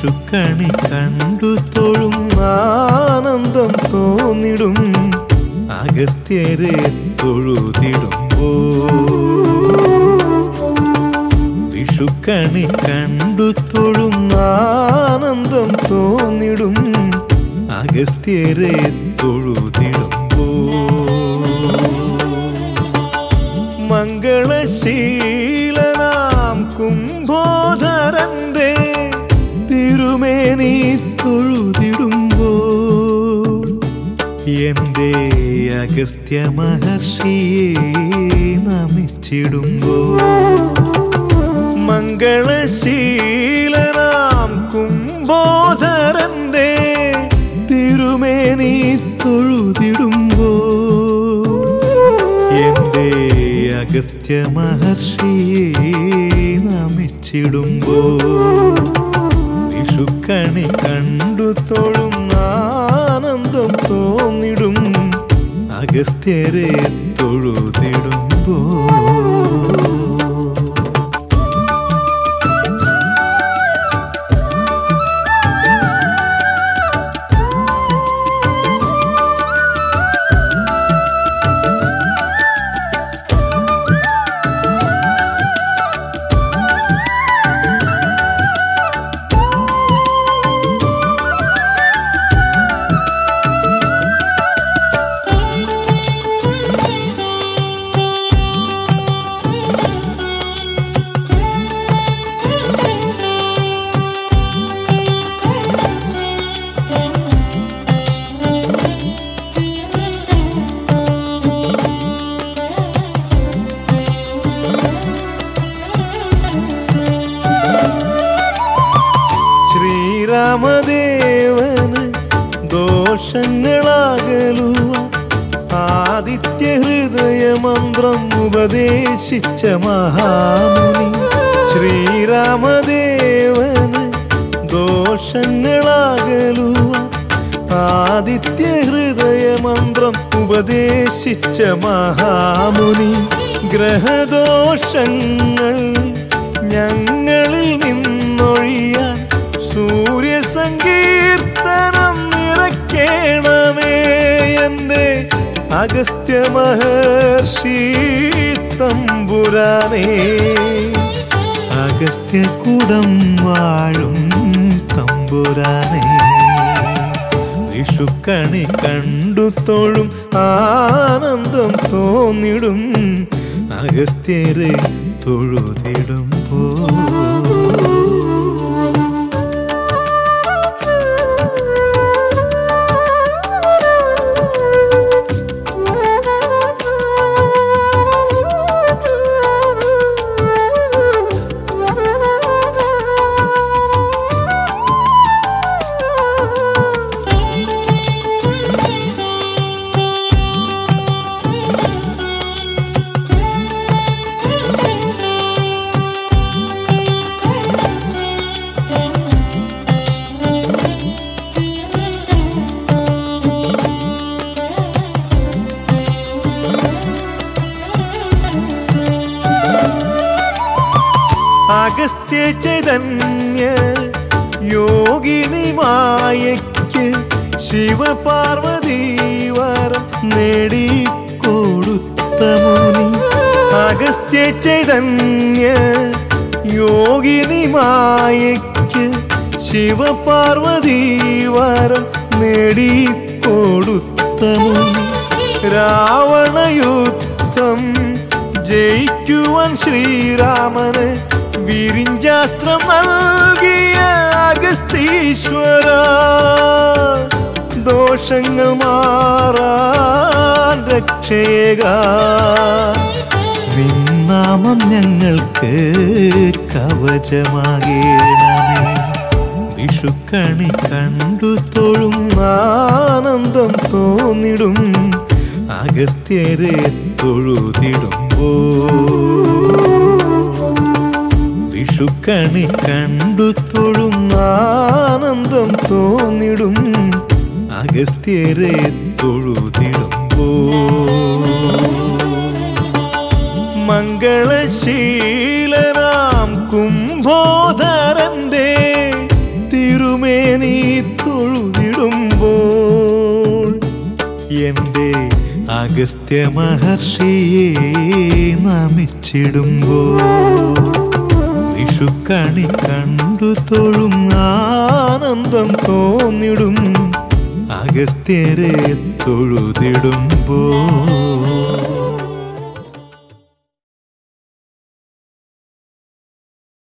വിഷുക്കണി കണ്ടു തൊഴും ആനന്ദം തോന്നിടും അഗസ്ത്യരെ തൊഴുതിടുമ്പോ വിഷുക്കണി കണ്ടു തൊഴും ആനന്ദം തോന്നിടും അഗസ്ത്യരെ തൊഴുതിടുമ്പോ മംഗളശീലനാം കുംഭോധരന്റെ തിരുമേനി തൊഴുതിടുമ്പോ എന്റെ അഗസ്ത്യ മഹർഷിയെ നമിച്ചിടുമ്പോ മംഗളശീലനാം കുംഭോധരന്റെ തിരുമേനി തൊഴുതിടുമ്പോ എന്റെ അഗസ്ത്യ മഹർഷിയെ നമിച്ചിടുമ്പോ വിഷുക്കണി കണ്ടു തൊഴും ആനന്ദം തോന്നിടും അഗസ്ത്യരെ തൊഴുതിടുമ്പോ ശ്രീരാമദേവന് ദോഷങ്ങളാകലുവാൻ ആദിത്യ ഹൃദയമന്ത്രം ഉപദേശിച്ച മഹാമുനി ശ്രീരാമദേവന് ദോഷങ്ങളാകലുവാൻ ആദിത്യ ഹൃദയമന്ത്രം ഉപദേശിച്ച മഹാമുനി ഗ്രഹദോഷങ്ങൾ ഞങ്ങളിൽ നിന്നൊഴിയാൻ സൂര്യ സങ്കീർത്തനം നിറയ്ക്കണമേ എൻ്റെ അഗസ്ത്യ മഹർഷി തമ്പുരാനേ അഗസ്ത്യ കുടം വാഴും തമ്പുരാനേ വിഷുക്കണി കണ്ടു തൊഴും ആനന്ദം തോന്നിടും അഗസ്ത്യരെ തൊഴുതിടുമ്പോ അഗസ്ത്യ ചൈതന്യ യോഗിനി മായയ്ക്ക് ശിവപാർവതി വരം നേടിക്കൊടുത്ത മുനി അഗസ്ത്യ ചൈതന്യ യോഗിനി മായയ്ക്ക് ശിവപാർവതി വരം നേടിക്കൊടുത്ത മുനി രാവണയുദ്ധം ജയിക്കുവാൻ ശ്രീരാമന് വിരിഞ്ചാസ്ത്രം നൽകിയ അഗസ്തീശ്വര ദോഷങ്ങൾ മാറാൻ രക്ഷേക നിന്നാമം ഞങ്ങൾക്ക് കവചമാകേണമേ വിഷുക്കണി കണ്ടു തൊഴും ആനന്ദം തോന്നിടും അഗസ്ത്യരെ തൊഴുതിടുമ്പോ വിഷുക്കണി കണ്ടു തൊഴും ആനന്ദം തോന്നിടും അഗസ്ത്യരെ തൊഴുതിടുമ്പോ മംഗളശീലനാം കുംഭോധരന്റെ തിരു എൻ്റെ അഗസ്ത്യ മഹർഷിയെ നമിച്ചിടുമ്പോ വിഷുക്കണി കണ്ടു തൊഴും ആനന്ദം തോന്നിടും അഗസ്ത്യരെ തൊഴുതിടുമ്പോ